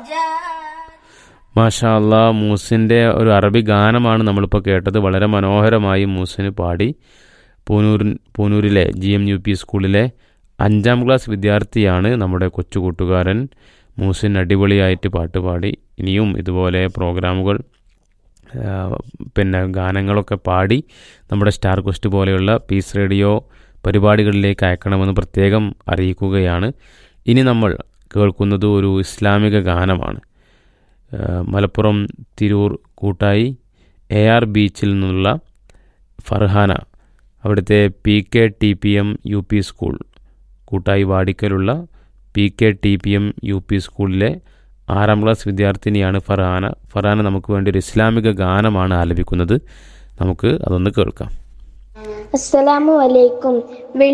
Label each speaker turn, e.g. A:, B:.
A: മാഷാ അല്ലാ മൂസിൻ്റെ ഒരു അറബി ഗാനമാണ് നമ്മളിപ്പോൾ കേട്ടത് വളരെ മനോഹരമായി മൂസിന് പാടി പൂനൂർ പൂനൂരിലെ ജി എം യു പി സ്കൂളിലെ അഞ്ചാം ക്ലാസ് വിദ്യാർത്ഥിയാണ് നമ്മുടെ കൊച്ചു കൂട്ടുകാരൻ മൂസിൻ അടിപൊളിയായിട്ട് പാട്ട് പാടി ഇനിയും ഇതുപോലെ പ്രോഗ്രാമുകൾ ആ, പിന്നെ ഗാനങ്ങളൊക്കെ പാടി നമ്മുടെ സ്റ്റാർ ക്വസ്റ്റ് പോലെയുള്ള പീസ് റേഡിയോ പരിപാടികളിലേക്ക് അയക്കണമെന്ന് പ്രത്യേകം അറിയിക്കുകയാണ് ഇനി നമ്മൾ കേൾക്കുന്നത് ഒരു ഇസ്ലാമിക ഗാനമാണ് ആ, മലപ്പുറം തിരൂർ കൂട്ടായി എ ആർ ബീച്ചിൽ നിന്നുള്ള ഫർഹാന അവിടുത്തെ P K T P M U P school കൂട്ടായി വാടിക്കലുള്ള P K T P M U P സ്കൂളിലെ ആറാം ക്ലാസ് വിദ്യാർത്ഥിനിയാണ് ഫർഹാന ഫർഹാന നമുക്ക് വേണ്ടി ഒരു ഇസ്ലാമിക ഗാനമാണ് ആലപിക്കുന്നത് നമുക്ക് അതൊന്ന് കേൾക്കാം
B: അസ്സലാമു അലൈക്കും